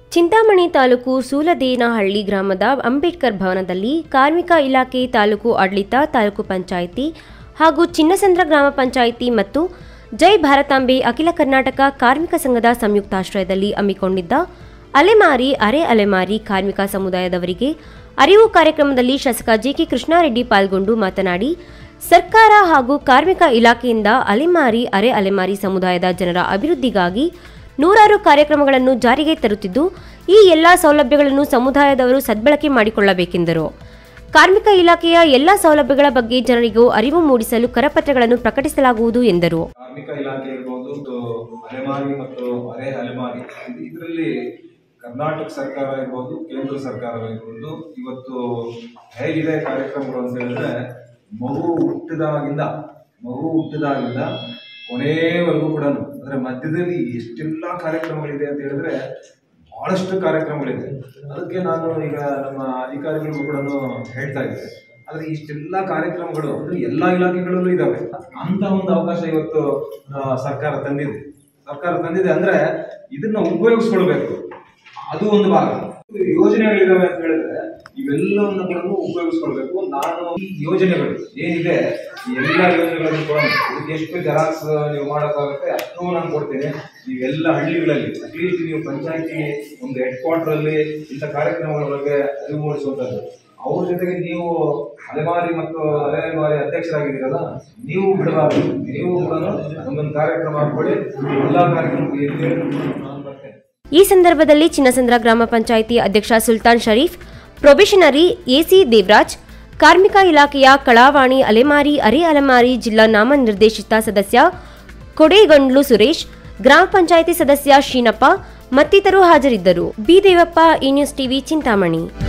ಚಿಂತಾಮಣಿ ತಾಲೂಕು ಸೂಲದೇನಹಳ್ಳಿ ಗ್ರಾಮದ ಅಂಬೇಡ್ಕರ್ ಭವನದಲ್ಲಿ ಕಾರ್ಮಿಕ ಇಲಾಖೆ ತಾಲೂಕು ಆಡಳಿತ ತಾಲೂಕು ಪಂಚಾಯಿತಿ ಹಾಗೂ ಚಿನ್ನಸಂದ್ರ ಗ್ರಾಮ ಪಂಚಾಯಿತಿ ಮತ್ತು ಜೈ ಭಾರತಾಂಬೆ ಅಖಿಲ ಕರ್ನಾಟಕ ಕಾರ್ಮಿಕ ಸಂಘದ ಸಂಯುಕ್ತಾಶ್ರಯದಲ್ಲಿ ಹಮ್ಮಿಕೊಂಡಿದ್ದ ಅಲೆಮಾರಿ ಅರೆ ಅಲೆಮಾರಿ ಕಾರ್ಮಿಕ ಸಮುದಾಯದವರಿಗೆ ಅರಿವು ಕಾರ್ಯಕ್ರಮದಲ್ಲಿ ಶಾಸಕ ಜೆಕೆ ಕೃಷ್ಣಾರೆಡ್ಡಿ ಪಾಲ್ಗೊಂಡು ಮಾತನಾಡಿ ಸರ್ಕಾರ ಹಾಗೂ ಕಾರ್ಮಿಕ ಇಲಾಖೆಯಿಂದ ಅಲೆಮಾರಿ ಅರೆ ಅಲೆಮಾರಿ ಸಮುದಾಯದ ಜನರ ಅಭಿವೃದ್ಧಿಗಾಗಿ ನೂರಾರು ಕಾರ್ಯಕ್ರಮಗಳನ್ನು ಜಾರಿಗೆ ತರುತ್ತಿದ್ದು ಈ ಎಲ್ಲ ಸೌಲಭ್ಯಗಳನ್ನು ಸಮುದಾಯದವರು ಸದ್ಬಳಕೆ ಮಾಡಿಕೊಳ್ಳಬೇಕೆಂದರು ಕಾರ್ಮಿಕ ಇಲಾಖೆಯ ಎಲ್ಲ ಸೌಲಭ್ಯಗಳ ಬಗ್ಗೆ ಜನರಿಗೂ ಅರಿವು ಮೂಡಿಸಲು ಕರಪತ್ರಗಳನ್ನು ಪ್ರಕಟಿಸಲಾಗುವುದು ಎಂದರು ಕಾರ್ಮಿಕ ಇಲಾಖೆ ಇರ್ಬೋದು ಮತ್ತು ಅಲೆಮಾರಿ ಮತ್ತು ಅರೆ ಅಲೆಮಾರಿ ಇದರಲ್ಲಿ ಕರ್ನಾಟಕ ಸರ್ಕಾರ ಇರ್ಬೋದು ಕೇಂದ್ರ ಸರ್ಕಾರ ಇರ್ಬೋದು ಇವತ್ತು ಹೇಗಿದೆ ಕಾರ್ಯಕ್ರಮಗಳು ಅಂತ ಹೇಳಿದ್ರೆ ಮಗು ಹುಟ್ಟಿದಾಗಿಂದ ಮಗು ಹುಟ್ಟಿದಾಗಿಂದ ಕೊನೆಯವರೆಗೂ ಕೂಡ ಅಂದ್ರೆ ಮಧ್ಯದಲ್ಲಿ ಎಷ್ಟೆಲ್ಲ ಕಾರ್ಯಕ್ರಮಗಳಿದೆ ಅಂತ ಹೇಳಿದ್ರೆ ಬಹಳಷ್ಟು ಕಾರ್ಯಕ್ರಮಗಳಿದೆ ಅದಕ್ಕೆ ನಾನು ಈಗ ನಮ್ಮ ಅಧಿಕಾರಿಗಳಿಗೂ ಕೂಡ ಹೇಳ್ತಾ ಇದ್ದೆ ಆದ್ರೆ ಇಷ್ಟೆಲ್ಲ ಕಾರ್ಯಕ್ರಮಗಳು ಅಂದ್ರೆ ಎಲ್ಲಾ ಇಲಾಖೆಗಳಲ್ಲೂ ಇದಾವೆ ಅಂತ ಒಂದು ಅವಕಾಶ ಇವತ್ತು ಆ, ಸರ್ಕಾರ ತಂದಿದೆ ಸರ್ಕಾರ ತಂದಿದೆ ಅಂದ್ರೆ ಇದನ್ನ ಉಪಯೋಗಿಸ್ಕೊಳ್ಬೇಕು ಅದು ಒಂದು ಭಾಗ ಯೋಜನೆಗಳಿದಾವೆ ಅಂತ ಹೇಳಿದ್ರೆ ಇವೆಲ್ಲವನ್ನು ಕೂಡ ಉಪಯೋಗಿಸ್ಕೊಳ್ಬೇಕು ನಾನು ಈ ಯೋಜನೆಗಳು ಏನಿದೆ ಈ ಎಲ್ಲ ಯೋಜನೆಗಳನ್ನು ಕೂಡ ಇದಕ್ಕೆ ಎಷ್ಟು ಜೆರಾಕ್ಸ್ ನೀವು ಮಾಡೋಕ್ಕಾಗುತ್ತೆ ಅಷ್ಟು ನಾನು ಕೊಡ್ತೀನಿ ನೀವೆಲ್ಲ ಹಳ್ಳಿಗಳಲ್ಲಿ ಅಟ್ಲೀಸ್ಟ್ ನೀವು ಪಂಚಾಯತಿ ಒಂದು ಹೆಡ್ ಕ್ವಾರ್ಟರ್ ಅಲ್ಲಿ ಇಂಥ ಕಾರ್ಯಕ್ರಮಗಳ ಬಗ್ಗೆ ಅರಿವು ಮೂಡಿಸುವಂಥದ್ದು ಅವ್ರ ಜೊತೆಗೆ ನೀವು ಅಲೆಮಾರಿ ಮತ್ತು ಅಲೆಮಾರಿ ಅಧ್ಯಕ್ಷರಾಗಿದ್ದೀರಲ್ಲ ನೀವು ಬಿಡಬಾರ್ದು ನೀವು ಕೂಡ ಒಂದೊಂದು ಕಾರ್ಯಕ್ರಮ ಹಾಕೊಳ್ಳಿ ಎಲ್ಲಾ ಕಾರ್ಯಕ್ರಮಕ್ಕೆ ಎಲ್ಲಿ ಹೇಳಿದ್ರು ನಾನು ಬರ್ತೇನೆ ಈ ಸಂದರ್ಭದಲ್ಲಿ ಚಿನ್ನಸಂದ್ರ ಗ್ರಾಮ ಪಂಚಾಯಿತಿ ಅಧ್ಯಕ್ಷ ಸುಲ್ತಾನ್ ಶರೀಫ್ ಪ್ರೊಬೇಷನರಿ ಎಸಿ ದೇವರಾಜ್ ಕಾರ್ಮಿಕ ಇಲಾಖೆಯ ಕಳಾವಾಣಿ ಅಲೆಮಾರಿ ಅರೆ ಅಲೆಮಾರಿ ಜಿಲ್ಲಾ ನಾಮನಿರ್ದೇಶಿತ ಸದಸ್ಯ ಕೊಡೇಗಂಡ್ಲು ಸುರೇಶ್ ಗ್ರಾಮ ಪಂಚಾಯಿತಿ ಸದಸ್ಯ ಶೀನಪ್ಪ ಮತ್ತಿತರರು ಹಾಜರಿದ್ದರು ಬಿ ದೇವಪ್ಪ ಈ ನ್ಯೂಸ್ ಟಿವಿ ಚಿಂತಾಮಣಿ